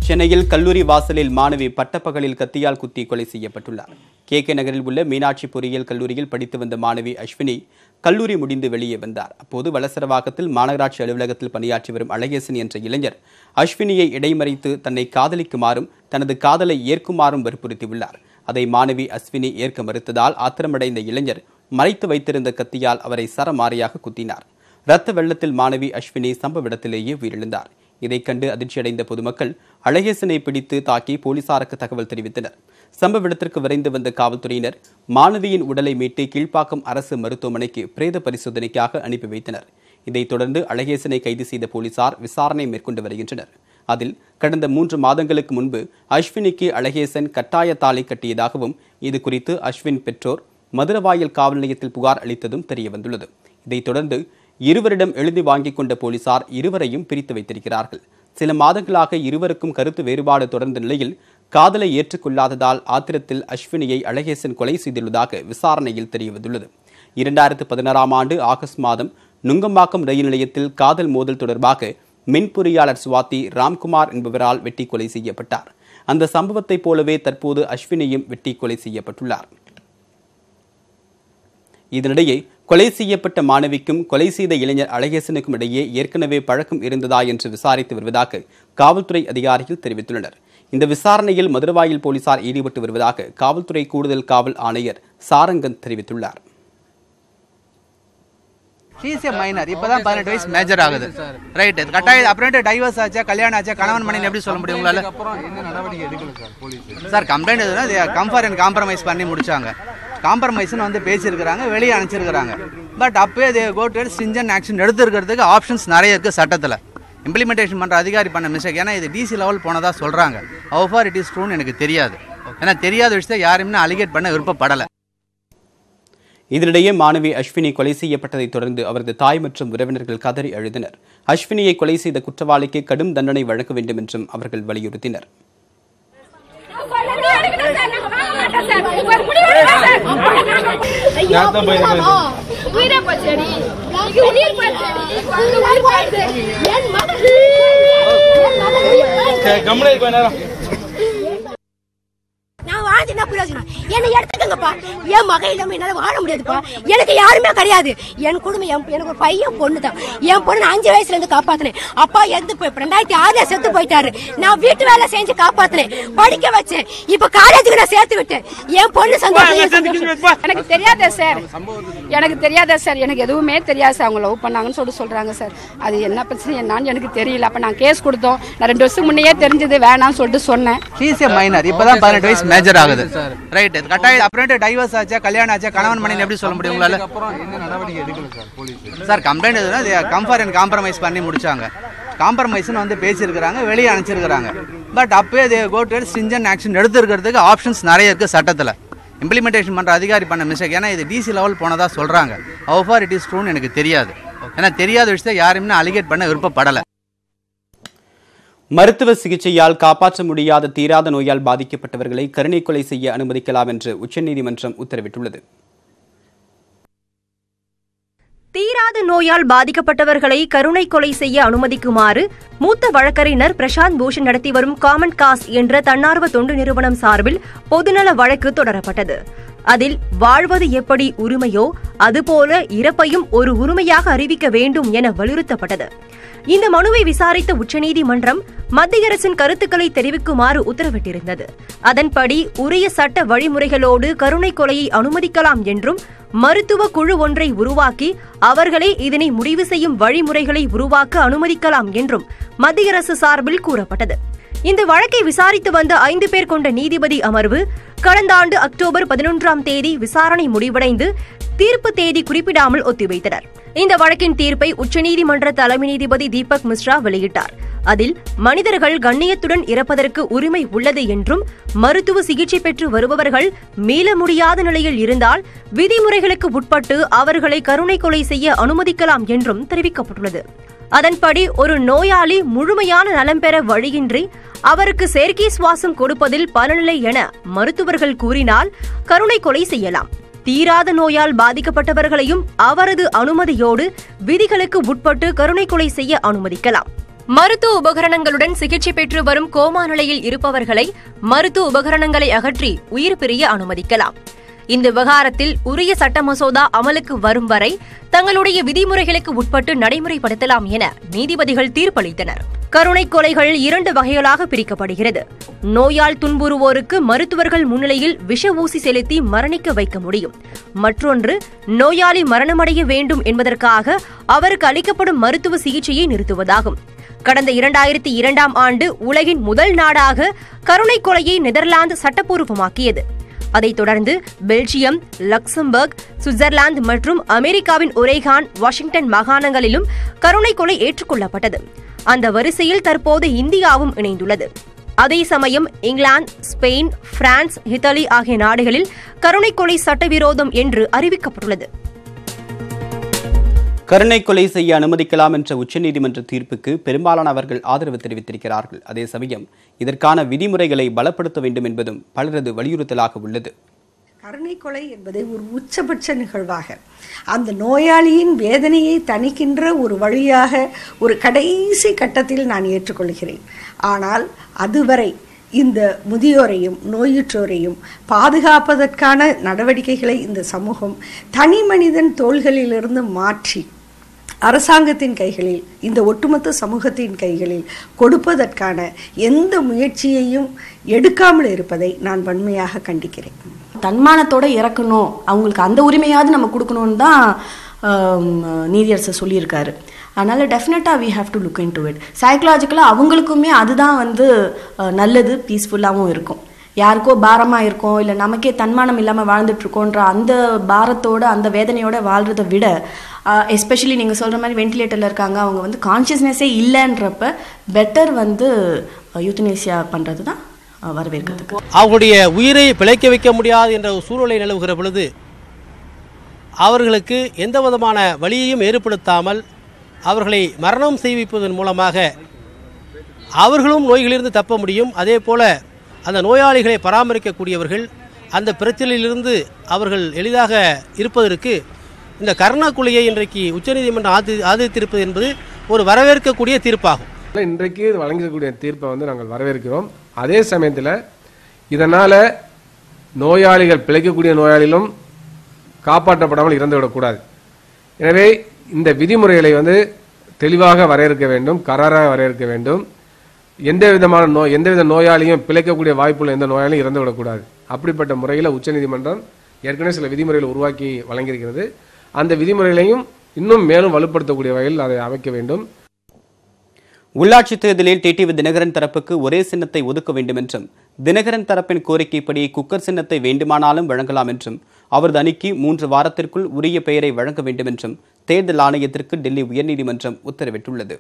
சென்னையில் கல்லூரி வாசலில் மாணவி பட்டப்பகலில் கத்தியால் குத்தி கொலை செய்யப்பட்டுள்ளார் கே கே நகரில் உள்ள மீனாட்சி பொறியியல் கல்லூரியில் படித்து வந்த மாணவி அஸ்வினி கல்லூரி முடிந்து வெளியே வந்தார் அப்போது வலசரவாக்கத்தில் மாநகராட்சி அலுவலகத்தில் பணியாற்றி வரும் அழகேசன் என்ற இளைஞர் அஸ்வினியை இடைமறித்து தன்னை காதலிக்குமாறும் தனது காதலை ஏற்குமாறும் வற்புறுத்தியுள்ளார் அதை மாணவி அஸ்வினி ஏற்க மறுத்ததால் ஆத்திரமடைந்த இளைஞர் மறைத்து வைத்திருந்த கத்தியால் அவரை சரமாரியாக குத்தினார் ரத்த வெள்ளத்தில் மாணவி அஸ்வினி சம்பவ இடத்திலேயே உயிரிழந்தார் இதைக் கண்டு அதிர்ச்சியடைந்த பொதுமக்கள் அழகேசனை பிடித்து தாக்கி போலீசாருக்கு தகவல் தெரிவித்தனர் சம்பவ இடத்திற்கு விரைந்து வந்த காவல்துறையினர் மாணவியின் உடலை மீட்டு கீழ்ப்பாக்கம் அரசு மருத்துவமனைக்கு பிரேத பரிசோதனைக்காக அனுப்பி வைத்தனர் இதைத் தொடர்ந்து அழகேசனை கைது செய்த போலீசார் விசாரணை மேற்கொண்டு வருகின்றனர் அதில் கடந்த மூன்று மாதங்களுக்கு முன்பு அஸ்வினிக்கு அழகேசன் கட்டாய தாலி கட்டியதாகவும் இது குறித்து அஸ்வின் பெற்றோர் மதுரவாயல் காவல் நிலையத்தில் புகார் அளித்ததும் தெரியவந்துள்ளது இதைத் தொடர்ந்து இருவரிடம் எழுதி வாங்கிக் கொண்ட போலீசார் இருவரையும் பிரித்து வைத்திருக்கிறார்கள் சில மாதங்களாக இருவருக்கும் கருத்து வேறுபாடு தொடர்ந்த நிலையில் காதலை ஏற்றுக்கொள்ளாததால் ஆத்திரத்தில் அஸ்வினியை அழகேசன் கொலை செய்துள்ளதாக விசாரணையில் தெரியவந்துள்ளது இரண்டாயிரத்து பதினாறாம் ஆண்டு ஆகஸ்ட் மாதம் நுங்கம்பாக்கம் ரயில் நிலையத்தில் காதல் மோதல் தொடர்பாக மின் பொறியாளர் சுவாதி ராம்குமார் என்பவரால் வெட்டி கொலை செய்யப்பட்டார் அந்த சம்பவத்தைப் போலவே தற்போது அஸ்வினியும் வெட்டி கொலை செய்யப்பட்டுள்ளார் இதனிடையே கொலை செய்யப்பட்ட மாணவிக்கும் கொலை செய்த இளைஞர் அழகேசனுக்கும் இடையே ஏற்கனவே பழக்கம் இருந்ததா என்று விசாரித்து வருவதாக காவல்துறை அதிகாரிகள் தெரிவித்துள்ளனர் இந்த விசாரணையில் மதுரவாயில் போலீசார் ஈடுபட்டு வருவதாக காவல்துறை கூடுதல் காவல் ஆணையர் சாரங்கன் தெரிவித்துள்ளார் ஈஸியா மைனர் இப்பதான் பதினெட்டு வயசு மேஜர் ஆகுது ரைட் கட்டாயம் அப்புறமேட்டு டைவர்ஸ் ஆச்சா கல்யாணம் ஆச்சா கணவன் மனைவி எப்படி சொல்ல முடியும் உங்களால அப்புறம் என்ன நடவடிக்கை எடுக்கல சார் போலீஸ் சார் கம்ப்ளைண்ட் எதுனா கம்ஃபர் அண்ட் காம்ப்ரமைஸ் பண்ணி முடிச்சாங்க காம்ப்ரமைஸ்னு வந்து பேசியிருக்கிறாங்க வெளியே அனுப்பிச்சிருக்கிறாங்க பட் அப்பவே இது கோட்டு ஸ்டிஞ்சன் ஆக்ஷன் எடுத்துருக்கிறதுக்கு ஆப்ஷன்ஸ் நிறைய இருக்குது சட்டத்தில் இம்ப்ளிமெண்டேஷன் பண்ணுற அதிகாரி பண்ண மிஸ்டேக் ஏன்னா இது டிசி லெவல் போனதா சொல்கிறாங்க ஹவு ஃபார் இட் இஸ் ட்ரூன்னு எனக்கு தெரியாது ஏன்னா தெரியாத விஷயத்தை யாருமே அலிகேட் பண்ண விருப்பப்படலை இதனிடையே மாணவி அஸ்வினி கொலை செய்யப்பட்டதைத் தொடர்ந்து அவரது தாய் மற்றும் உறவினர்கள் கதறி அழுதினர் அஸ்வினியை கொலை செய்த குற்றவாளிக்கு கடும் தண்டனை வழங்க வேண்டும் என்றும் அவர்கள் வலியுறுத்தினர் உயிரை பச்சடி உயிர் பச்சடி உயிர் பச்சடி என் மகள் என் மகள் உயிர் பச்சடி. நான் வாழ்ந்து என்ன பிரயோஜனம் என்னை எடுத்துக்கங்கப்பா என் மகன் இல்லாம என்னால வாழ முடியாதுப்பா எனக்கு யாருமே கிடையாது என் குடும்பம் என் எனக்கு ஒரு பையன் பொண்ணு தான் என் பொண்ணு நான் அஞ்சு வயசுல இருந்து காப்பாத்தினேன் அப்பா எந்த போய் ரெண்டாயிரத்தி ஆறுல செத்து போயிட்டாரு நான் வீட்டு வேலை செஞ்சு காப்பாத்தினேன் படிக்க வச்சேன் இப்ப காலேஜுக்கு நான் சேர்த்து விட்டேன் என் பொண்ணு சந்தோஷம் என் சந்தோஷம். எனக்கு தெரியாதே சார் எனக்கு தெரியாதே சார் எனக்கு எதுவுமே தெரியாது சார் அவங்க லவ் பண்ணாங்கன்னு சொல்லிட்டு சொல்றாங்க சார் அது என்ன பிரச்சனை என்னன்னு எனக்கு தெரியல அப்ப நான் கேஸ் கொடுத்தோம் நான் ரெண்டு வருஷம் முன்னையே தெரிஞ்சது வேணாம்னு சொல்லிட்டு சொன்னேன் ஈஸியா மைனர் இப்பதான் பதினெட்டு வயசு மேஜர் ஆகுது ரைட் கட்டாயம் அப்புறமேட்டு டைவர்ஸ் ஆச்சா கல்யாணம் ஆச்சா கணவன் மனைவி எப்படி சொல்ல முடியும் உங்களால அப்புறம் என்ன நடவடிக்கை எடுக்கல சார் போலீஸ் சார் கம்ப்ளைண்ட் எதுனா கம்ஃபர் அண்ட் காம்ப்ரமைஸ் பண்ணி முடிச்சாங்க காம்ப்ரமைஸ்னு வந்து பேசியிருக்கிறாங்க வெளியே அனுப்பிச்சிருக்கிறாங்க பட் அப்பவே இது கோட்டு ஸ்டிஞ்சன் ஆக்ஷன் எடுத்துருக்கிறதுக்கு ஆப்ஷன்ஸ் நிறைய இருக்குது சட்டத்தில் இம்ப்ளிமெண்டேஷன் பண்ணுற அதிகாரி பண்ண மிஸ்டேக் ஏன்னா இது டிசி லெவல் போனதா சொல்கிறாங்க ஹவு ஃபார் இட் இஸ் ட்ரூன்னு எனக்கு தெரியாது ஏன்னா தெரியாத விஷயத்தை யாருமே அலிகேட் பண்ண விருப்பப்படலை மருத்துவ சிகிச்சையால் காப்பாற்ற முடியாத தீராத நோயால் பாதிக்கப்பட்டவர்களை கருணை கொலை செய்ய அனுமதிக்கலாம் என்று உச்சநீதிமன்றம் உத்தரவிட்டுள்ளது தீராத நோயால் பாதிக்கப்பட்டவர்களை கருணை கொலை செய்ய அனுமதிக்குமாறு மூத்த வழக்கறிஞர் பிரசாந்த் பூஷன் நடத்தி வரும் காமன் காஸ் என்ற தன்னார்வ தொண்டு நிறுவனம் சார்பில் பொதுநல வழக்கு தொடரப்பட்டது அதில் வாழ்வது எப்படி உரிமையோ அதுபோல இறப்பையும் ஒரு உரிமையாக அறிவிக்க வேண்டும் என வலியுறுத்தப்பட்டது இந்த மனுவை விசாரித்த உச்சநீதிமன்றம் மத்திய அரசின் கருத்துக்களை தெரிவிக்குமாறு உத்தரவிட்டிருந்தது அதன்படி உரிய சட்ட வழிமுறைகளோடு கருணை கொலையை அனுமதிக்கலாம் என்றும் மருத்துவ குழு ஒன்றை உருவாக்கி அவர்களே இதனை முடிவு செய்யும் வழிமுறைகளை உருவாக்க அனுமதிக்கலாம் என்றும் மத்திய அரசு சார்பில் கூறப்பட்டது இந்த வழக்கை விசாரித்து வந்த ஐந்து பேர் கொண்ட நீதிபதி அமர்வு கடந்த ஆண்டு அக்டோபர் பதினொன்றாம் தேதி விசாரணை முடிவடைந்து தீர்ப்பு தேதி குறிப்பிடாமல் ஒத்திவைத்தனர் இந்த வழக்கின் தீர்ப்பை உச்சநீதிமன்ற தலைமை நீதிபதி தீபக் மிஸ்ரா வெளியிட்டார் அதில் மனிதர்கள் கண்ணியத்துடன் இறப்பதற்கு உரிமை உள்ளது என்றும் மருத்துவ சிகிச்சை பெற்று வருபவர்கள் மீள முடியாத நிலையில் இருந்தால் விதிமுறைகளுக்கு உட்பட்டு அவர்களை கருணை கொலை செய்ய அனுமதிக்கலாம் என்றும் தெரிவிக்கப்பட்டுள்ளது அதன்படி ஒரு நோயாளி முழுமையான நலம் பெற வழியின்றி அவருக்கு செயற்கை சுவாசம் கொடுப்பதில் பலனில்லை என மருத்துவர்கள் கூறினால் கருணை கொலை செய்யலாம் தீராத நோயால் பாதிக்கப்பட்டவர்களையும் அவரது அனுமதியோடு விதிகளுக்கு உட்பட்டு கருணை கொலை செய்ய அனுமதிக்கலாம் மருத்துவ உபகரணங்களுடன் சிகிச்சை பெற்று வரும் கோமா நிலையில் இருப்பவர்களை மருத்துவ உபகரணங்களை அகற்றி உயிர் பிரிய அனுமதிக்கலாம் இந்த விவகாரத்தில் உரிய சட்ட மசோதா அமலுக்கு வரும் வரை தங்களுடைய விதிமுறைகளுக்கு உட்பட்டு நடைமுறைப்படுத்தலாம் என நீதிபதிகள் தீர்ப்பளித்தனர் கருணை கொலைகள் இரண்டு வகைகளாக பிரிக்கப்படுகிறது நோயால் துன்புறுவோருக்கு மருத்துவர்கள் முன்னிலையில் விஷ ஊசி செலுத்தி மரணிக்க வைக்க முடியும் மற்றொன்று நோயாளி மரணமடைய வேண்டும் என்பதற்காக அவருக்கு அளிக்கப்படும் மருத்துவ சிகிச்சையை நிறுத்துவதாகும் கடந்த இரண்டாயிரத்தி இரண்டாம் ஆண்டு உலகின் முதல் நாடாக கருணை கொலையை நெதர்லாந்து சட்டப்பூர்வமாக்கியது அதைத் தொடர்ந்து பெல்ஜியம் லக்சம்பர்க் சுவிட்சர்லாந்து மற்றும் அமெரிக்காவின் ஒரேகான் வாஷிங்டன் மாகாணங்களிலும் கருணை கொலை ஏற்றுக்கொள்ளப்பட்டது அந்த வரிசையில் தற்போது இந்தியாவும் இணைந்துள்ளது அதே சமயம் இங்கிலாந்து ஸ்பெயின் பிரான்ஸ் இத்தாலி ஆகிய நாடுகளில் கருணை கொலை சட்டவிரோதம் என்று அறிவிக்கப்பட்டுள்ளது கருணை கொலை செய்ய அனுமதிக்கலாம் என்ற உச்சநீதிமன்ற தீர்ப்புக்கு பெரும்பாலானவர்கள் ஆதரவு தெரிவித்திருக்கிறார்கள் அதே சமயம் இதற்கான விதிமுறைகளை பலப்படுத்த வேண்டும் என்பதும் பலரது வலியுறுத்தலாக உள்ளது கருணை கொலை என்பது ஒரு உச்சபட்ச நிகழ்வாக அந்த நோயாளியின் வேதனையை தணிக்கின்ற ஒரு வழியாக ஒரு கடைசி கட்டத்தில் நான் ஏற்றுக்கொள்கிறேன் ஆனால் அதுவரை இந்த முதியோரையும் நோயுற்றோரையும் பாதுகாப்பதற்கான நடவடிக்கைகளை இந்த சமூகம் தனி மனிதன் தோள்களிலிருந்து மாற்றி அரசாங்கத்தின் கைகளில் இந்த ஒட்டுமொத்த சமூகத்தின் கைகளில் கொடுப்பதற்கான எந்த முயற்சியையும் எடுக்காமல் இருப்பதை நான் வன்மையாக கண்டிக்கிறேன் தன்மானத்தோட இறக்கணும் அவங்களுக்கு அந்த உரிமையாவது நம்ம கொடுக்கணும்னு தான் ஆம், நீதியரசர் சொல்லியிருக்காரு அதனால் டெஃபினட்டாக we have to look into it சைக்கலாஜிக்கலாக அவங்களுக்குமே அதுதான் வந்து அஹ், நல்லது பீஸ்ஃபுல்லாகவும் இருக்கும் யாருக்கோ பாரமாக இருக்கோம் இல்லை நமக்கே தன்மானம் இல்லாமல் வாழ்ந்துட்டுருக்கோன்ற அந்த பாரத்தோட அந்த வேதனையோட வாழ்கிறத விட எஸ்பெஷலி நீங்கள் சொல்கிற மாதிரி வென்டிலேட்டரில் இருக்காங்க அவங்க வந்து கான்ஷியஸ்னஸே இல்லைன்றப்ப பெட்டர் வந்து யூத்தனேசியா பண்ணுறது தான் அஹ், வரவேற்கிறதுக்கு அவர்களுடைய உயிரை பிழைக்க வைக்க முடியாது என்ற ஒரு சூழ்நிலை நிலவுகிற பொழுது அவர்களுக்கு எந்த விதமான வழியையும் ஏற்படுத்தாமல் அவர்களை மரணம் செய்விப்பதன் மூலமாக அவர்களும் நோய்களிலிருந்து தப்ப முடியும் அதே போல அந்த நோயாளிகளை பராமரிக்கக்கூடியவர்கள் அந்த பிரச்சனையிலிருந்து அவர்கள் எளிதாக இருப்பதற்கு இந்த கருணா கொலையை இன்றைக்கு உச்சநீதிமன்றம் ஆதி ஆதரித்திருப்பது என்பது ஒரு வரவேற்கக்கூடிய தீர்ப்பாகும் இன்றைக்கு வழங்கக்கூடிய தீர்ப்பை வந்து நாங்கள் வரவேற்கிறோம் அதே சமயத்தில் இதனால் நோயாளிகள் பிழைக்கக்கூடிய நோயாளிகளும் காப்பாற்றப்படாமல் இறந்துவிடக்கூடாது எனவே இந்த விதிமுறைகளை வந்து தெளிவாக வரையறுக்க வேண்டும் கராராக வரையறுக்க வேண்டும் எந்த விதமான நோய் எந்தவித நோயாளியும் பிழைக்கக்கூடிய வாய்ப்புள்ள எந்த நோயாளியும் இறந்துவிடக்கூடாது அப்படிப்பட்ட முறையில் உச்சநீதிமன்றம் ஏற்கனவே சில விதிமுறைகளை உருவாக்கி வழங்கியிருக்கிறது அந்த விதிமுறைகளையும் இன்னும் மேலும் வலுப்படுத்தக்கூடிய வகையில் அதை அமைக்க வேண்டும் உள்ளாட்சித் தேர்தலில் டிடிவி தினகரன் தரப்புக்கு ஒரே சின்னத்தை ஒதுக்க வேண்டும் என்றும் தினகரன் தரப்பின் கோரிக்கைப்படி குக்கர் சின்னத்தை வேண்டுமானாலும் வழங்கலாம் என்றும் அவரது அணிக்கு மூன்று வாரத்திற்குள் உரிய பெயரை வழங்க வேண்டும் என்றும் தேர்தல் ஆணையத்திற்கு டெல்லி உயர்நீதிமன்றம் உத்தரவிட்டுள்ளது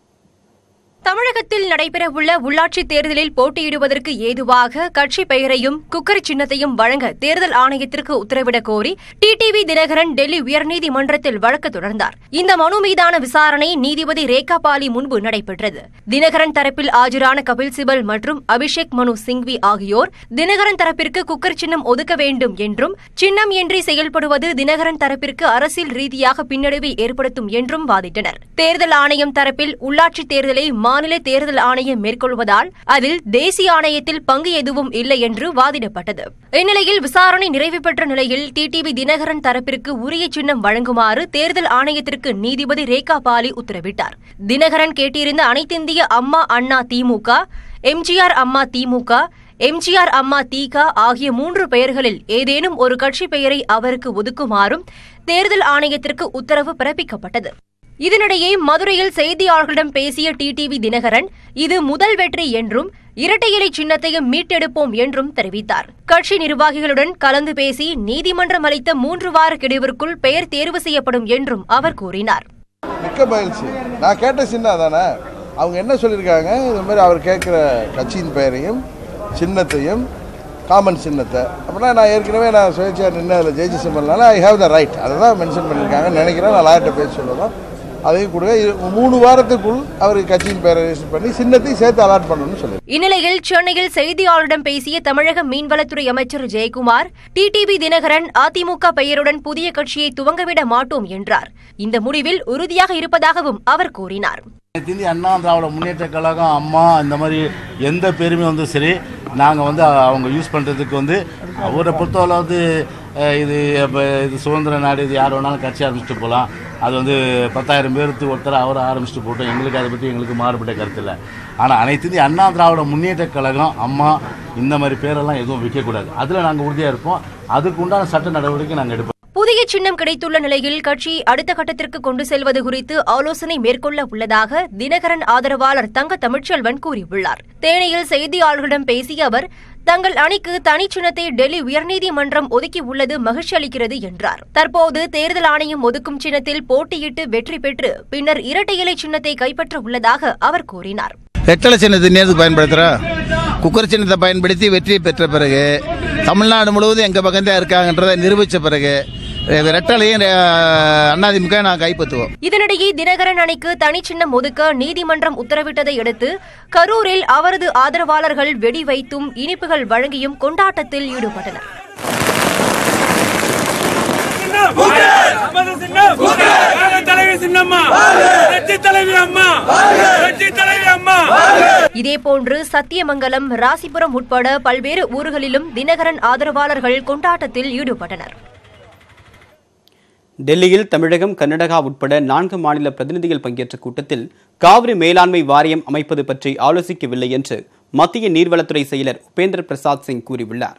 தமிழகத்தில் நடைபெறவுள்ள உள்ளாட்சித் தேர்தலில் போட்டியிடுவதற்கு ஏதுவாக கட்சி பெயரையும் குக்கர் சின்னத்தையும் வழங்க தேர்தல் ஆணையத்திற்கு உத்தரவிடக் கோரி டிடிவி தினகரன் டெல்லி உயர்நீதிமன்றத்தில் வழக்கு தொடர்ந்தார் இந்த மனு மீதான விசாரணை நீதிபதி ரேகா பாலி முன்பு நடைபெற்றது தினகரன் தரப்பில் ஆஜரான கபில் சிபல் மற்றும் அபிஷேக் மனு சிங்வி ஆகியோர் தினகரன் தரப்பிற்கு குக்கர் சின்னம் ஒதுக்க வேண்டும் என்றும் சின்னம் இன்றி செயல்படுவது தினகரன் தரப்பிற்கு அரசியல் ரீதியாக பின்னடைவை ஏற்படுத்தும் என்றும் வாதிட்டனர் தேர்தல் ஆணையம் தரப்பில் உள்ளாட்சித் தேர்தலை மாநில தேர்தல் ஆணையம் மேற்கொள்வதால் அதில் தேசிய ஆணையத்தில் பங்கு எதுவும் இல்லை என்று வாதிடப்பட்டது இந்நிலையில் விசாரணை நிறைவு பெற்ற நிலையில் டிடிவி தினகரன் தரப்பிற்கு உரிய சின்னம் வழங்குமாறு தேர்தல் ஆணையத்திற்கு நீதிபதி ரேகா பாலி உத்தரவிட்டார் தினகரன் கேட்டிருந்த அனைத்திந்திய அம்மா அண்ணா திமுக எம்ஜிஆர் அம்மா திமுக எம்ஜிஆர் அம்மா தீக ஆகிய மூன்று பெயர்களில் ஏதேனும் ஒரு கட்சி பெயரை அவருக்கு ஒதுக்குமாறும் தேர்தல் ஆணையத்திற்கு உத்தரவு பிறப்பிக்கப்பட்டது இதனிடையே மதுரையில் செய்தியாளர்களிடம் பேசிய டிடிவி தினகரன் இது முதல் வெற்றி என்றும் இரட்டை இலை சின்னத்தையும் மீட்டெடுப்போம் என்றும் தெரிவித்தார் கட்சி நிர்வாகிகளுடன் கலந்து பேசி நீதிமன்றம் அளித்த மூன்று வார கெடுவிற்குள் பெயர் தேர்வு செய்யப்படும் என்றும் அவர் கூறினார் மிக்க மகிழ்ச்சி நான் கேட்ட சின்ன தானே அவங்க என்ன சொல்லியிருக்காங்க இது மாதிரி அவர் கேட்குற கட்சியின் பெயரையும் சின்னத்தையும் காமன் சின்னத்தை அப்படின்னா நான் ஏற்கனவே நான் சுயேட்சையாக நின்று அதில் ஜெயிச்சு சிம்பல்னால ஐ ஹேவ் த ரைட் அதை தான் மென்ஷன் பண்ணியிருக்காங்கன்னு நினைக்கிறேன் நான் லாயர்கிட்ட பேச சொல்லுறோம் அதையும் கொடுங்க இது மூணு வாரத்துக்குள் அவருக்கு கட்சியின் பெயரை ரெஜிஸ்டர் பண்ணி சின்னத்தையும் சேர்த்து அலாட் பண்ணணும்னு சொல்லி இந்நிலையில் சென்னையில் செய்தியாளரிடம் பேசிய தமிழக மீன்வளத்துறை அமைச்சர் ஜெயக்குமார் டிடிவி தினகரன் அதிமுக பெயருடன் புதிய கட்சியை துவங்கவிட மாட்டோம் என்றார் இந்த முடிவில் உறுதியாக இருப்பதாகவும் அவர் கூறினார் அனைத்து இந்திய அண்ணா திராவிட முன்னேற்ற கழகம் அம்மா இந்த மாதிரி எந்த பேருமே வந்து சரி நாங்கள் வந்து அவங்க யூஸ் பண்ணுறதுக்கு வந்து அவரை பொறுத்தவரை வந்து அஹ், இது இப்போ இது சுதந்திர நாடு இது யார் வேணாலும் கட்சி ஆரம்பிச்சுட்டு போகலாம் அது வந்து பத்தாயிரம் பேருக்கு ஒருத்தர் அவரை ஆரம்பிச்சுட்டு போட்டோம் எங்களுக்கு அதை பற்றி எங்களுக்கு மாறுபட்ட கருத்து இல்லை ஆனால் அனைத்து இந்திய அண்ணா திராவிட முன்னேற்ற கழகம் அம்மா இந்த மாதிரி பேரெல்லாம் எதுவும் விற்கக்கூடாது அதில் நாங்கள் உறுதியாக இருப்போம் அதுக்கு உண்டான சட்ட நடவடிக்கை நாங்கள் எடுப்போம் புதிய சின்னம் கிடைத்துள்ள நிலையில் கட்சி அடுத்த கட்டத்திற்கு கொண்டு செல்வது குறித்து ஆலோசனை மேற்கொள்ள உள்ளதாக தினகரன் ஆதரவாளர் தங்க தமிழ்ச்செல்வன் கூறியுள்ளார் தேனியில் செய்தியாளர்களிடம் பேசிய அவர் தங்கள் அணிக்கு தனி சின்னத்தை டெல்லி உயர்நீதிமன்றம் ஒதுக்கி உள்ளது மகிழ்ச்சி அளிக்கிறது என்றார் தற்போது தேர்தல் ஆணையம் ஒதுக்கும் சின்னத்தில் போட்டியிட்டு வெற்றி பெற்று பின்னர் இரட்டை இலை சின்னத்தை கைப்பற்ற உள்ளதாக அவர் கூறினார் ரெட்டலை சின்னத்தை நேரத்துக்கு பயன்படுத்துகிறோம் குக்கர் சின்னத்தை பயன்படுத்தி வெற்றியை பெற்ற பிறகு தமிழ்நாடு முழுவதும் எங்கள் பக்கம்தான் இருக்காங்கன்றதை நிரூபித்த பிறகு ரெட்டலையும் அதிமுக நான் கைப்பற்றுவோம் இதனிடையே தினகரன் அணிக்கு தனிச்சின்னம் ஒதுக்க நீதிமன்றம் உத்தரவிட்டதை அடுத்து கரூரில் அவரது ஆதரவாளர்கள் வெடி வைத்தும் இனிப்புகள் வழங்கியும் கொண்டாட்டத்தில் ஈடுபட்டனர் இதேபோன்று சத்தியமங்கலம் ராசிபுரம் உட்பட பல்வேறு ஊர்களிலும் தினகரன் ஆதரவாளர்கள் கொண்டாட்டத்தில் ஈடுபட்டனர் டெல்லியில் தமிழகம் கர்நாடகா உட்பட நான்கு மாநில பிரதிநிதிகள் பங்கேற்ற கூட்டத்தில் காவிரி மேலாண்மை வாரியம் அமைப்பது பற்றி ஆலோசிக்கவில்லை என்று மத்திய நீர்வளத்துறை செயலர் உபேந்திர பிரசாத் சிங் கூறியுள்ளார்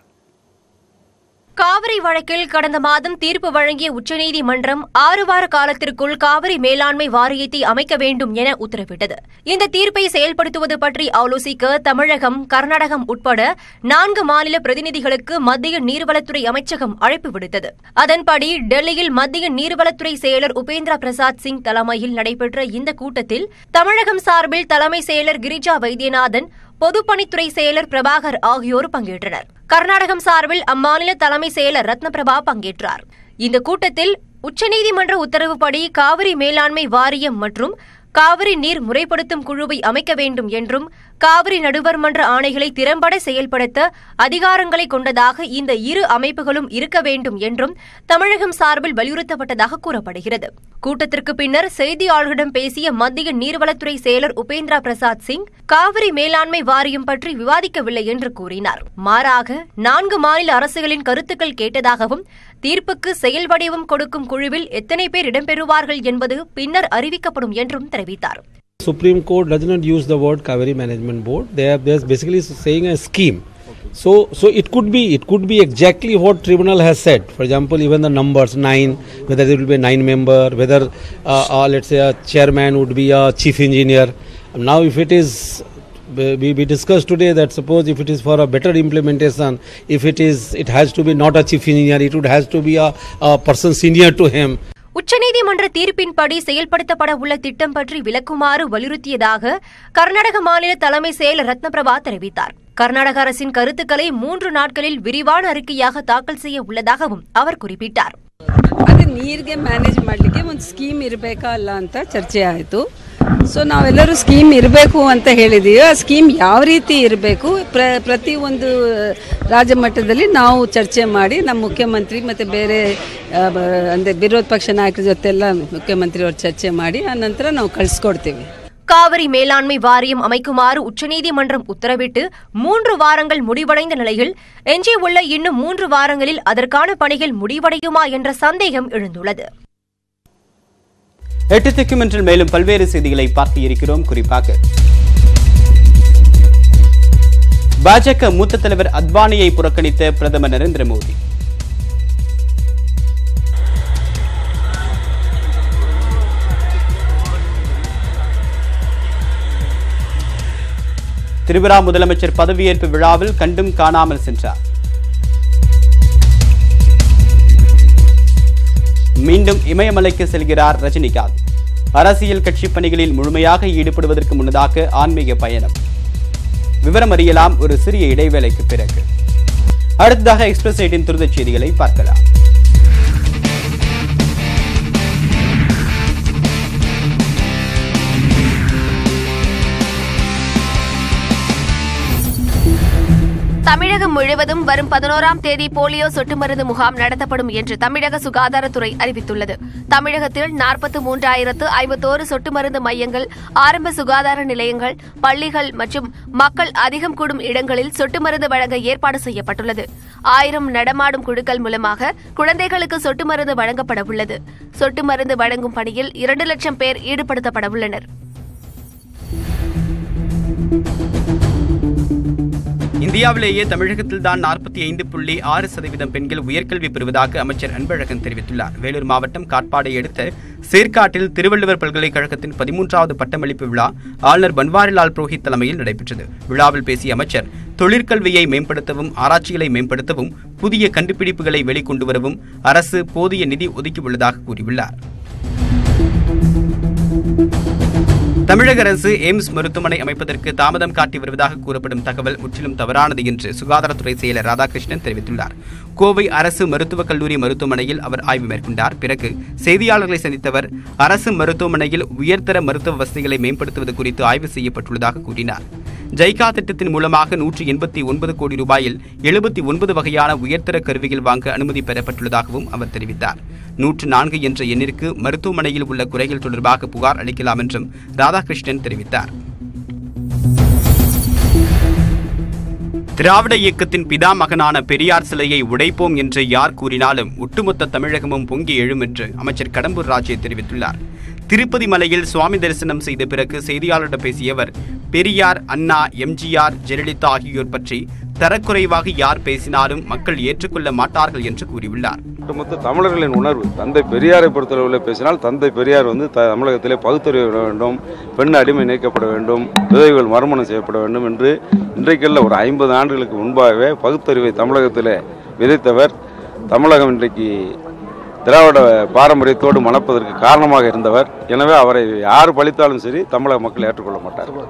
காவிரி வழக்கில் கடந்த மாதம் தீர்ப்பு வழங்கிய உச்சநீதிமன்றம் ஆறு வார காலத்திற்குள் காவிரி மேலாண்மை வாரியத்தை அமைக்க வேண்டும் என உத்தரவிட்டது இந்த தீர்ப்பை செயல்படுத்துவது பற்றி ஆலோசிக்க தமிழகம் கர்நாடகம் உட்பட நான்கு மாநில பிரதிநிதிகளுக்கு மத்திய நீர்வளத்துறை அமைச்சகம் அழைப்பு விடுத்தது அதன்படி டெல்லியில் மத்திய நீர்வளத்துறை செயலர் உபேந்திரா பிரசாத் சிங் தலைமையில் நடைபெற்ற இந்த கூட்டத்தில் தமிழகம் சார்பில் தலைமை செயலர் கிரிஜா வைத்தியநாதன் பொதுப்பணித்துறை செயலர் பிரபாகர் ஆகியோர் பங்கேற்றனர் கர்நாடகம் சார்பில் அம்மாநில தலைமை செயலர் ரத்னபிரபா பங்கேற்றார் இந்த கூட்டத்தில் உச்சநீதிமன்ற உத்தரவுப்படி காவிரி மேலாண்மை வாரியம் மற்றும் காவிரி நீர் முறைப்படுத்தும் குழுவை அமைக்க வேண்டும் என்றும் காவிரி நடுவர் மன்ற ஆணைகளை திறம்பட செயல்படுத்த அதிகாரங்களை கொண்டதாக இந்த இரு அமைப்புகளும் இருக்க வேண்டும் என்றும் தமிழகம் சார்பில் வலியுறுத்தப்பட்டதாக கூறப்படுகிறது கூட்டத்திற்கு பின்னர் செய்தியாளர்களிடம் பேசிய மத்திய நீர்வளத்துறை செயலர் உபேந்திரா பிரசாத் சிங் காவிரி மேலாண்மை வாரியம் பற்றி விவாதிக்கவில்லை என்று கூறினார் மாறாக நான்கு மாநில அரசுகளின் கருத்துக்கள் கேட்டதாகவும் தீர்ப்புக்கு செயல் வடிவம் கொடுக்கும் குழுவில் எத்தனை பேர் இடம்பெறுவார்கள் என்பது பின்னர் அறிவிக்கப்படும் என்றும் தெரிவித்தார் Supreme Court does not use the word Kaveri Management Board. They are they're basically saying a scheme. So, so it could be it could be exactly what tribunal has said. For example, even the numbers nine, whether it will be a nine member, whether uh, uh, let's say a chairman would be a chief engineer. Now, if it is we, we discussed today that suppose if it is for a better implementation, if it is it has to be not a chief engineer, it would has to be a, a person senior to him. உச்சநீதிமன்ற தீர்ப்பின்படி செயல்படுத்தப்பட உள்ள திட்டம் பற்றி விளக்குமாறு வலியுறுத்தியதாக கர்நாடக மாநில தலைமை செயலர் ரத்னபிரபா தெரிவித்தார் கர்நாடக அரசின் கருத்துக்களை மூன்று நாட்களில் விரிவான அறிக்கையாக தாக்கல் செய்ய உள்ளதாகவும் அவர் குறிப்பிட்டார் ಅದೇ ನೀರಿಗೆ ಮ್ಯಾನೇಜ್ ಮಾಡಲಿಕ್ಕೆ ಒಂದು ಸ್ಕೀಮ್ ಇರಬೇಕಾ ಅಲ್ಲ ಅಂತ ಚರ್ಚೆ ಆಯಿತು ಸೊ ನಾವೆಲ್ಲರೂ ಸ್ಕೀಮ್ ಇರಬೇಕು ಅಂತ ಹೇಳಿದ್ದೀವಿ ಆ ಸ್ಕೀಮ್ ಯಾವ ರೀತಿ ಇರಬೇಕು ಪ್ರ ಪ್ರತಿ ಒಂದು ರಾಜ್ಯ ಮಟ್ಟದಲ್ಲಿ ನಾವು ಚರ್ಚೆ ಮಾಡಿ ನಮ್ಮ ಮುಖ್ಯಮಂತ್ರಿ ಮತ್ತು ಬೇರೆ ಆ, ಬ- ಅಂದರೆ ವಿರೋಧ ಪಕ್ಷ ನಾಯಕರ ಜೊತೆ ಎಲ್ಲ ಮುಖ್ಯಮಂತ್ರಿಯವರು ಚರ್ಚೆ ಮಾಡಿ ಆ ನಂತರ ನಾವು ಕಳಿಸ್ಕೊಡ್ತೀವಿ காவிரி மேலாண்மை வாரியம் அமைக்குமாறு உச்சநீதிமன்றம் உத்தரவிட்டு மூன்று வாரங்கள் முடிவடைந்த நிலையில் எஞ்சியுள்ள இன்னும் மூன்று வாரங்களில் அதற்கான பணிகள் முடிவடையுமா என்ற சந்தேகம் எழுந்துள்ளது எட்டு திக்குமென்றில் மேலும் பல்வேறு செய்திகளை பார்க்க இருக்கிறோம் குறிப்பாக பாஜக மூத்த தலைவர் அத்வானியை புறக்கணித்த பிரதமர் நரேந்திர மோடி திரிபுரா முதலமைச்சர் பதவியேற்பு விழாவில் கண்டும் காணாமல் சென்றார் மீண்டும் இமயமலைக்கு செல்கிறார் ரஜினிகாந்த் அரசியல் கட்சி பணிகளில் முழுமையாக ஈடுபடுவதற்கு முன்னதாக ஆன்மீக பயணம் விவரம் அறியலாம் ஒரு சிறிய இடைவேளைக்கு பிறகு அடுத்ததாக எக்ஸ்பிரஸ் எயிட்டின் துரிதச் செய்திகளை பார்க்கலாம் தமிழகம் முழுவதும் வரும் பதினோராம் தேதி போலியோ சொட்டு மருந்து முகாம் நடத்தப்படும் என்று தமிழக சுகாதாரத்துறை அறிவித்துள்ளது தமிழகத்தில் நாற்பத்து மூன்றாயிரத்து ஐம்பத்தோரு சொட்டு மருந்து மையங்கள் ஆரம்ப சுகாதார நிலையங்கள் பள்ளிகள் மற்றும் மக்கள் அதிகம் கூடும் இடங்களில் சொட்டு மருந்து வழங்க ஏற்பாடு செய்யப்பட்டுள்ளது ஆயிரம் நடமாடும் குழுக்கள் மூலமாக குழந்தைகளுக்கு சொட்டு மருந்து வழங்கப்பட உள்ளது சொட்டு மருந்து வழங்கும் பணியில் இரண்டு லட்சம் பேர் ஈடுபடுத்தப்பட உள்ளனர் இந்தியாவிலேயே தமிழகத்தில் தான் நாற்பத்தி ஐந்து புள்ளி ஆறு சதவீதம் பெண்கள் உயர்கல்வி பெறுவதாக அமைச்சர் அன்பழகன் தெரிவித்துள்ளார் வேலூர் மாவட்டம் காட்பாடை அடுத்த சேர்க்காட்டில் திருவள்ளுவர் பல்கலைக்கழகத்தின் பதிமூன்றாவது பட்டமளிப்பு விழா ஆளுநர் பன்வாரிலால் புரோஹித் தலைமையில் நடைபெற்றது விழாவில் பேசிய அமைச்சர் தொழிற்கல்வியை மேம்படுத்தவும் ஆராய்ச்சிகளை மேம்படுத்தவும் புதிய கண்டுபிடிப்புகளை வெளிக்கொண்டு வரவும் அரசு போதிய நிதி ஒதுக்கியுள்ளதாக கூறியுள்ளார் தமிழக அரசு எய்ம்ஸ் மருத்துவமனை அமைப்பதற்கு தாமதம் காட்டி வருவதாக கூறப்படும் தகவல் முற்றிலும் தவறானது என்று சுகாதாரத்துறை செயலர் ராதாகிருஷ்ணன் தெரிவித்துள்ளார் கோவை அரசு மருத்துவக் கல்லூரி மருத்துவமனையில் அவர் ஆய்வு மேற்கொண்டார் பிறகு செய்தியாளர்களை சந்தித்தவர் அரசு மருத்துவமனையில் உயர்தர மருத்துவ வசதிகளை மேம்படுத்துவது குறித்து ஆய்வு செய்யப்பட்டுள்ளதாக கூறினார் ஜைகா திட்டத்தின் மூலமாக நூற்றி எண்பத்தி ஒன்பது கோடி ரூபாயில் எழுபத்தி ஒன்பது வகையான உயர்தர கருவிகள் வாங்க அனுமதி பெறப்பட்டுள்ளதாகவும் அவர் தெரிவித்தார் நூற்று நான்கு என்ற எண்ணிற்கு மருத்துவமனையில் உள்ள குறைகள் தொடர்பாக புகார் அளிக்கலாம் என்றும் ராதாகிருஷ்ணன் தெரிவித்தார் திராவிட இயக்கத்தின் பிதாமகனான பெரியார் சிலையை உடைப்போம் என்று யார் கூறினாலும் ஒட்டுமொத்த தமிழகமும் பொங்கி எழும் என்று அமைச்சர் கடம்பூர் ராஜே தெரிவித்துள்ளார் திருப்பதி மலையில் சுவாமி தரிசனம் செய்த பிறகு செய்தியாளரிடம் பேசிய அவர் பெரியார் அண்ணா எம்ஜிஆர் ஜெயலலிதா ஆகியோர் பற்றி தரக்குறைவாக யார் பேசினாலும் மக்கள் ஏற்றுக்கொள்ள மாட்டார்கள் என்று கூறியுள்ளார் ஒட்டுமொத்த தமிழர்களின் உணர்வு தந்தை பெரியாரை பொறுத்தளவில் பேசினால் தந்தை பெரியார் வந்து த- தமிழகத்திலே பகுத்தறிவு வேண்டும் பெண் அடிமை நீக்கப்பட வேண்டும் விதவைகள் மறுமணம் செய்யப்பட வேண்டும் என்று இன்றைக்கல்ல ஒரு ஐம்பது ஆண்டுகளுக்கு முன்பாகவே பகுத்தறிவை தமிழகத்திலே விதைத்தவர் தமிழகம் இன்றைக்கு திராவிட பாரம்பரியத்தோடு மணப்பதற்கு காரணமாக இருந்தவர் எனவே அவரை யார் பழித்தாலும் சரி தமிழக மக்கள் ஏற்றுக்கொள்ள மாட்டார்கள்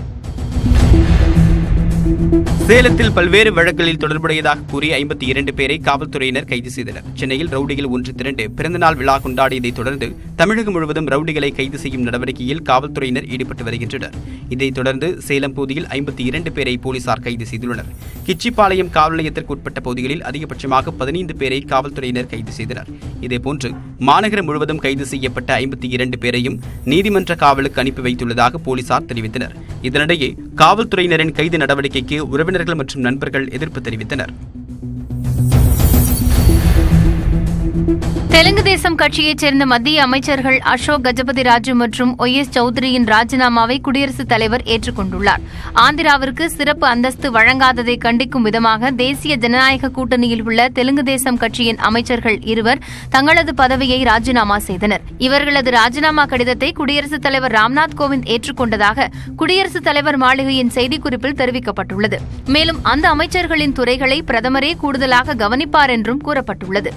சேலத்தில் பல்வேறு வழக்குகளில் தொடர்புடையதாக கூறி ஐம்பத்தி இரண்டு பேரை காவல்துறையினர் கைது செய்தனர் சென்னையில் ரவுடிகள் ஒன்று திரண்டு பிறந்தநாள் விழா கொண்டாடியதைத் தொடர்ந்து தமிழகம் முழுவதும் ரவுடிகளை கைது செய்யும் நடவடிக்கையில் காவல்துறையினர் ஈடுபட்டு வருகின்றனர் இதைத் தொடர்ந்து சேலம் பகுதியில் ஐம்பத்தி இரண்டு பேரை போலீசார் கைது செய்துள்ளனர் கிச்சிப்பாளையம் காவல் நிலையத்திற்கு உட்பட்ட பகுதிகளில் அதிகபட்சமாக பதினைந்து பேரை காவல்துறையினர் கைது செய்தனர் இதேபோன்று மாநகரம் முழுவதும் கைது செய்யப்பட்ட ஐம்பத்தி இரண்டு பேரையும் நீதிமன்ற காவலுக்கு அனுப்பி வைத்துள்ளதாக போலீசார் தெரிவித்தனர் இதனிடையே காவல்துறையினரின் கைது நடவடிக்கைக்கு உறவினர்கள் மற்றும் நண்பர்கள் எதிர்ப்பு தெரிவித்தனர் தெலுங்கு தேசம் கட்சியைச் சேர்ந்த மத்திய அமைச்சர்கள் அசோக் கஜபதி ராஜு மற்றும் ஒய் எஸ் சௌத்ரியின் ராஜினாமாவை குடியரசுத் தலைவர் ஏற்றுக்கொண்டுள்ளார் ஆந்திராவிற்கு சிறப்பு அந்தஸ்து வழங்காததை கண்டிக்கும் விதமாக தேசிய ஜனநாயக கூட்டணியில் உள்ள தெலுங்கு தேசம் கட்சியின் அமைச்சர்கள் இருவர் தங்களது பதவியை ராஜினாமா செய்தனர் இவர்களது ராஜினாமா கடிதத்தை குடியரசுத் தலைவர் ராம்நாத் கோவிந்த் ஏற்றுக்கொண்டதாக குடியரசுத் தலைவர் மாளிகையின் செய்திக்குறிப்பில் தெரிவிக்கப்பட்டுள்ளது மேலும் அந்த அமைச்சர்களின் துறைகளை பிரதமரே கூடுதலாக கவனிப்பார் என்றும் கூறப்பட்டுள்ளது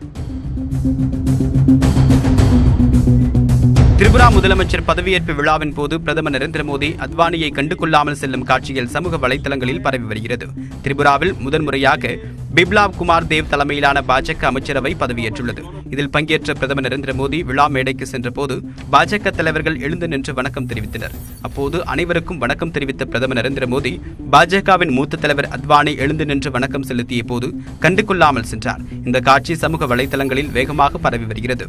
திரிபுரா முதலமைச்சர் பதவியேற்பு விழாவின் போது பிரதமர் நரேந்திர மோடி அத்வானியை கண்டு கொள்ளாமல் செல்லும் காட்சிகள் சமூக வலைதளங்களில் பரவி வருகிறது திரிபுராவில் முதன்முறையாக பிப்லாப் குமார் தேவ் தலைமையிலான பாஜக அமைச்சரவை பதவியேற்றுள்ளது இதில் பங்கேற்ற பிரதமர் நரேந்திர மோடி விழா மேடைக்கு சென்றபோது பாஜக தலைவர்கள் எழுந்து நின்று வணக்கம் தெரிவித்தனர் அப்போது அனைவருக்கும் வணக்கம் தெரிவித்த பிரதமர் நரேந்திர மோடி பாஜகவின் மூத்த தலைவர் அத்வானி எழுந்து நின்று வணக்கம் செலுத்திய போது கண்டு கொள்ளாமல் சென்றார் இந்த காட்சி சமூக வலைதளங்களில் வேகமாக பரவி வருகிறது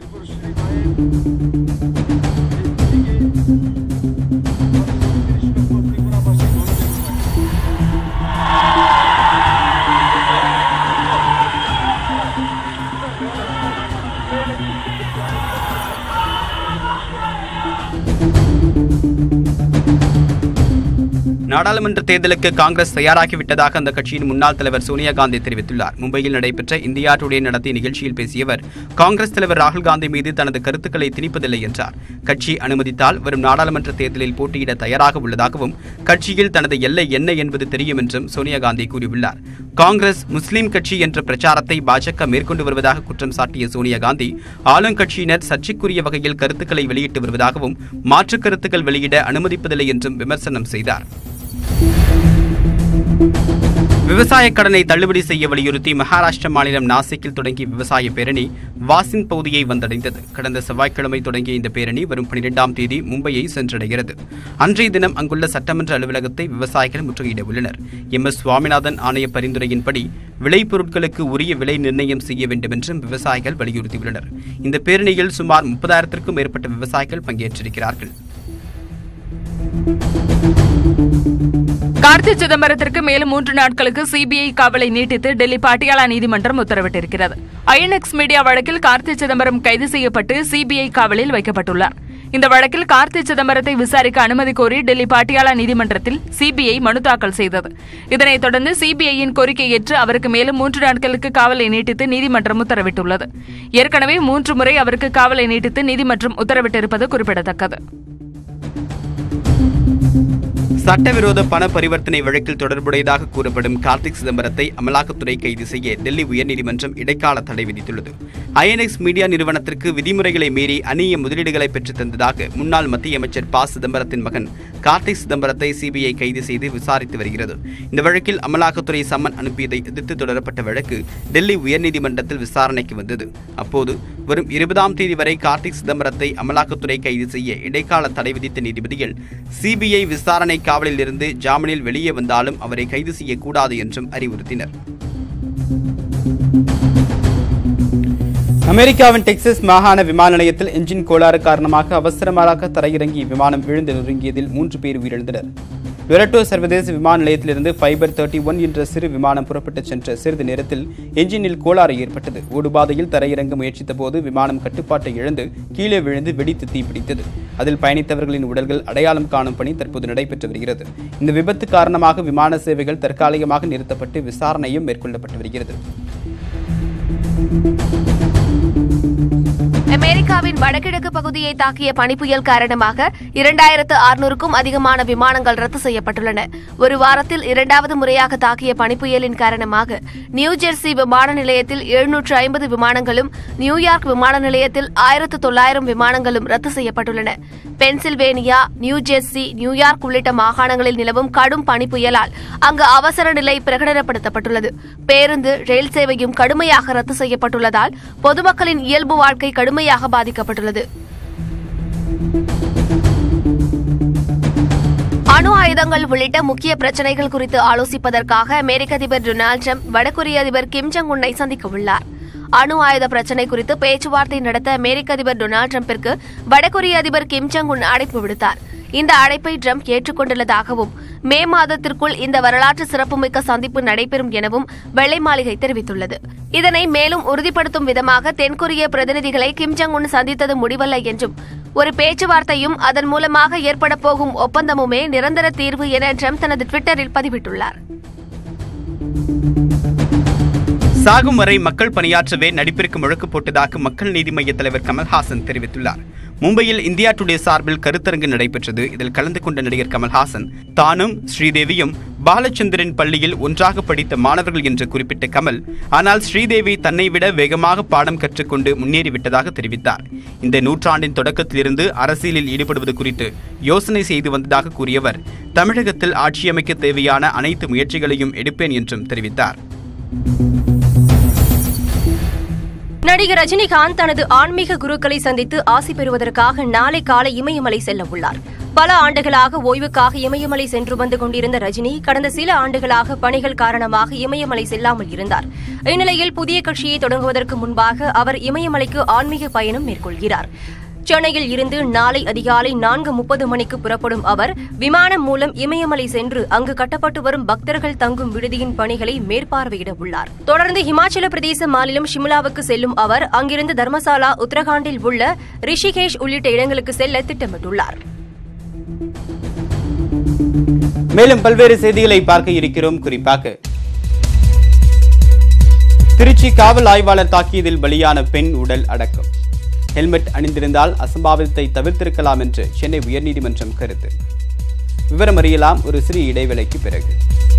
நாடாளுமன்ற தேர்தலுக்கு காங்கிரஸ் தயாராகிவிட்டதாக அந்த கட்சியின் முன்னாள் தலைவர் சோனியா காந்தி தெரிவித்துள்ளார் மும்பையில் நடைபெற்ற இந்தியா டுடே நடத்திய நிகழ்ச்சியில் பேசிய அவர் காங்கிரஸ் தலைவர் ராகுல் காந்தி மீது தனது கருத்துக்களை திணிப்பதில்லை என்றார் கட்சி அனுமதித்தால் வரும் நாடாளுமன்ற தேர்தலில் போட்டியிட தயாராக உள்ளதாகவும் கட்சியில் தனது எல்லை என்ன என்பது தெரியும் என்றும் சோனியா காந்தி கூறியுள்ளார் காங்கிரஸ் முஸ்லிம் கட்சி என்ற பிரச்சாரத்தை பாஜக மேற்கொண்டு வருவதாக குற்றம் சாட்டிய சோனியா காந்தி ஆளுங்கட்சியினர் சர்ச்சைக்குரிய வகையில் கருத்துக்களை வெளியிட்டு வருவதாகவும் மாற்றுக் கருத்துக்கள் வெளியிட அனுமதிப்பதில்லை என்றும் விமர்சனம் செய்தார் விவசாய கடனை தள்ளுபடி செய்ய வலியுறுத்தி மகாராஷ்டிர மாநிலம் நாசிக்கில் தொடங்கிய விவசாய பேரணி வாசின் பகுதியை வந்தடைந்தது கடந்த செவ்வாய்க்கிழமை தொடங்கிய இந்த பேரணி வரும் பனிரெண்டாம் தேதி மும்பையை சென்றடைகிறது அன்றைய தினம் அங்குள்ள சட்டமன்ற அலுவலகத்தை விவசாயிகள் முற்றுகையிட உள்ளனர் எம் எஸ் சுவாமிநாதன் ஆணைய பரிந்துரையின்படி விளைபொருட்களுக்கு உரிய விலை நிர்ணயம் செய்ய வேண்டும் என்றும் விவசாயிகள் வலியுறுத்தியுள்ளனர் இந்த பேரணியில் சுமார் முப்பதாயிரத்திற்கும் மேற்பட்ட விவசாயிகள் பங்கேற்றிருக்கிறார்கள் கார்த்தி சிதம்பரத்திற்கு மேலும் மூன்று நாட்களுக்கு சிபிஐ காவலை நீட்டித்து டெல்லி பாட்டியாலா நீதிமன்றம் உத்தரவிட்டிருக்கிறது ஐஎன்எக்ஸ் மீடியா வழக்கில் கார்த்தி சிதம்பரம் கைது செய்யப்பட்டு சிபிஐ காவலில் வைக்கப்பட்டுள்ளார் இந்த வழக்கில் கார்த்தி சிதம்பரத்தை விசாரிக்க அனுமதி கோரி டெல்லி பாட்டியாலா நீதிமன்றத்தில் சிபிஐ மனு தாக்கல் செய்தது இதனைத் தொடர்ந்து சிபிஐயின் கோரிக்கை ஏற்று அவருக்கு மேலும் மூன்று நாட்களுக்கு காவலை நீட்டித்து நீதிமன்றம் உத்தரவிட்டுள்ளது ஏற்கனவே மூன்று முறை அவருக்கு காவலை நீட்டித்து நீதிமன்றம் உத்தரவிட்டிருப்பது குறிப்பிடத்தக்கது சட்டவிரோத பண பரிவர்த்தனை வழக்கில் தொடர்புடையதாக கூறப்படும் கார்த்திக் சிதம்பரத்தை அமலாக்கத்துறை கைது செய்ய டெல்லி உயர்நீதிமன்றம் இடைக்கால தடை விதித்துள்ளது ஐஎன்எக்ஸ் மீடியா நிறுவனத்திற்கு விதிமுறைகளை மீறி அந்நிய முதலீடுகளை பெற்றுத் தந்ததாக முன்னாள் மத்திய அமைச்சர் ப சிதம்பரத்தின் மகன் கார்த்திக் சிதம்பரத்தை சிபிஐ கைது செய்து விசாரித்து வருகிறது இந்த வழக்கில் அமலாக்கத்துறை சம்மன் அனுப்பியதை எதிர்த்து தொடரப்பட்ட வழக்கு டெல்லி உயர்நீதிமன்றத்தில் விசாரணைக்கு வந்தது அப்போது வரும் இருபதாம் தேதி வரை கார்த்திக் சிதம்பரத்தை அமலாக்கத்துறை கைது செய்ய இடைக்கால தடை விதித்த நீதிபதிகள் சிபிஐ விசாரணை காவலில் இருந்து ஜாமீனில் வெளியே வந்தாலும் அவரை கைது செய்யக்கூடாது என்றும் அறிவுறுத்தினர் அமெரிக்காவின் டெக்சஸ் மாகாண விமான நிலையத்தில் என்ஜின் கோளாறு காரணமாக அவசரமாக தரையிறங்கிய விமானம் விழுந்து நொறுங்கியதில் மூன்று பேர் உயிரிழந்தனர் டொரட்டோ சர்வதேச விமான நிலையத்திலிருந்து ஃபைபர் தேர்ட்டி ஒன் என்ற சிறு விமானம் புறப்பட்டு சென்ற சிறிது நேரத்தில் என்ஜினில் கோளாறு ஏற்பட்டது ஓடுபாதையில் தரையிறங்க முயற்சித்த போது விமானம் கட்டுப்பாட்டை இழந்து கீழே விழுந்து வெடித்து தீப்பிடித்தது அதில் பயணித்தவர்களின் உடல்கள் அடையாளம் காணும் பணி தற்போது நடைபெற்று வருகிறது இந்த விபத்து காரணமாக விமான சேவைகள் தற்காலிகமாக நிறுத்தப்பட்டு விசாரணையும் மேற்கொள்ளப்பட்டு வருகிறது அமெரிக்காவின் வடகிழக்கு பகுதியை தாக்கிய பனிப்புயல் காரணமாக இரண்டாயிரத்து அறுநூறுக்கும் அதிகமான விமானங்கள் ரத்து செய்யப்பட்டுள்ளன ஒரு வாரத்தில் இரண்டாவது முறையாக தாக்கிய பனிப்புயலின் காரணமாக நியூ ஜெர்சி விமான நிலையத்தில் எழுநூற்று ஐம்பது விமானங்களும் நியூயார்க் விமான நிலையத்தில் ஆயிரத்து தொள்ளாயிரம் விமானங்களும் ரத்து செய்யப்பட்டுள்ளன பென்சில்வேனியா நியூ ஜெர்சி நியூயார்க் உள்ளிட்ட மாகாணங்களில் நிலவும் கடும் பனிப்புயலால் அங்கு அவசர நிலை பிரகடனப்படுத்தப்பட்டுள்ளது பேருந்து ரயில் சேவையும் கடுமையாக ரத்து செய்யப்பட்டுள்ளதால் பொதுமக்களின் இயல்பு வாழ்க்கை கடுமையாக பாதிக்கப்பட்டுள்ளது அணு ஆயுதங்கள் உள்ளிட்ட முக்கிய பிரச்சனைகள் குறித்து ஆலோசிப்பதற்காக அமெரிக்க அதிபர் டொனால்டு ட்ரம்ப் வடகொரிய அதிபர் கிம் ஜங் உன்னை சந்திக்க உள்ளார் அணு ஆயுத பிரச்சினை குறித்து பேச்சுவார்த்தை நடத்த அமெரிக்க அதிபர் டொனால்டு ட்ரம்பிற்கு வடகொரிய அதிபர் கிம் ஜங் உன் அழைப்பு விடுத்தார் இந்த அழைப்பை ட்ரம்ப் ஏற்றுக்கொண்டுள்ளதாகவும் மே மாதத்திற்குள் இந்த வரலாற்று சிறப்புமிக்க சந்திப்பு நடைபெறும் எனவும் வெள்ளை மாளிகை தெரிவித்துள்ளது இதனை மேலும் உறுதிப்படுத்தும் விதமாக தென்கொரிய பிரதிநிதிகளை கிம் ஜங் உன் சந்தித்தது முடிவல்ல என்றும் ஒரு பேச்சுவார்த்தையும் அதன் மூலமாக ஏற்பட போகும் ஒப்பந்தமுமே நிரந்தர தீர்வு என ட்ரம்ப் தனது ட்விட்டரில் பதிவிட்டுள்ளார் சாகும் வரை மக்கள் பணியாற்றவே நடிப்பிற்கு முழக்கு போட்டதாக மக்கள் நீதி மய்ய தலைவர் கமல்ஹாசன் தெரிவித்துள்ளார் மும்பையில் இந்தியா டுடே சார்பில் கருத்தரங்கு நடைபெற்றது இதில் கலந்து கொண்ட நடிகர் கமல்ஹாசன் தானும் ஸ்ரீதேவியும் பாலச்சந்திரன் பள்ளியில் ஒன்றாக படித்த மாணவர்கள் என்று குறிப்பிட்ட கமல் ஆனால் ஸ்ரீதேவி தன்னை விட வேகமாக பாடம் கற்றுக்கொண்டு முன்னேறிவிட்டதாக தெரிவித்தார் இந்த நூற்றாண்டின் தொடக்கத்திலிருந்து அரசியலில் ஈடுபடுவது குறித்து யோசனை செய்து வந்ததாக கூறியவர் தமிழகத்தில் ஆட்சியமைக்க தேவையான அனைத்து முயற்சிகளையும் எடுப்பேன் என்றும் தெரிவித்தார் நடிகர் ரஜினிகாந்த் தனது ஆன்மீக குருக்களை சந்தித்து ஆசி பெறுவதற்காக நாளை காலை இமயமலை செல்ல உள்ளார் பல ஆண்டுகளாக ஓய்வுக்காக இமயமலை சென்று வந்து கொண்டிருந்த ரஜினி கடந்த சில ஆண்டுகளாக பணிகள் காரணமாக இமயமலை செல்லாமல் இருந்தார் இந்நிலையில் புதிய கட்சியை தொடங்குவதற்கு முன்பாக அவர் இமயமலைக்கு ஆன்மீக பயணம் மேற்கொள்கிறார் சென்னையில் இருந்து நாளை அதிகாலை நான்கு முப்பது மணிக்கு புறப்படும் அவர் விமானம் மூலம் இமயமலை சென்று அங்கு கட்டப்பட்டு வரும் பக்தர்கள் தங்கும் விடுதியின் பணிகளை மேற்பார்வையிட உள்ளார் தொடர்ந்து இமாச்சல பிரதேச மாநிலம் ஷிம்லாவுக்கு செல்லும் அவர் அங்கிருந்து தர்மசாலா உத்தரகாண்டில் உள்ள ரிஷிகேஷ் உள்ளிட்ட இடங்களுக்கு செல்ல திட்டமிட்டுள்ளார் மேலும் பல்வேறு செய்திகளை பார்க்க இருக்கிறோம் குறிப்பாக திருச்சி காவல் ஆய்வாளர் தாக்கியதில் பலியான பெண் உடல் அடக்கம் ஹெல்மெட் அணிந்திருந்தால் அசம்பாவிதத்தை தவிர்த்திருக்கலாம் என்று சென்னை உயர்நீதிமன்றம் கருத்து விவரம் அறியலாம் ஒரு சிறிய இடைவேளைக்கு பிறகு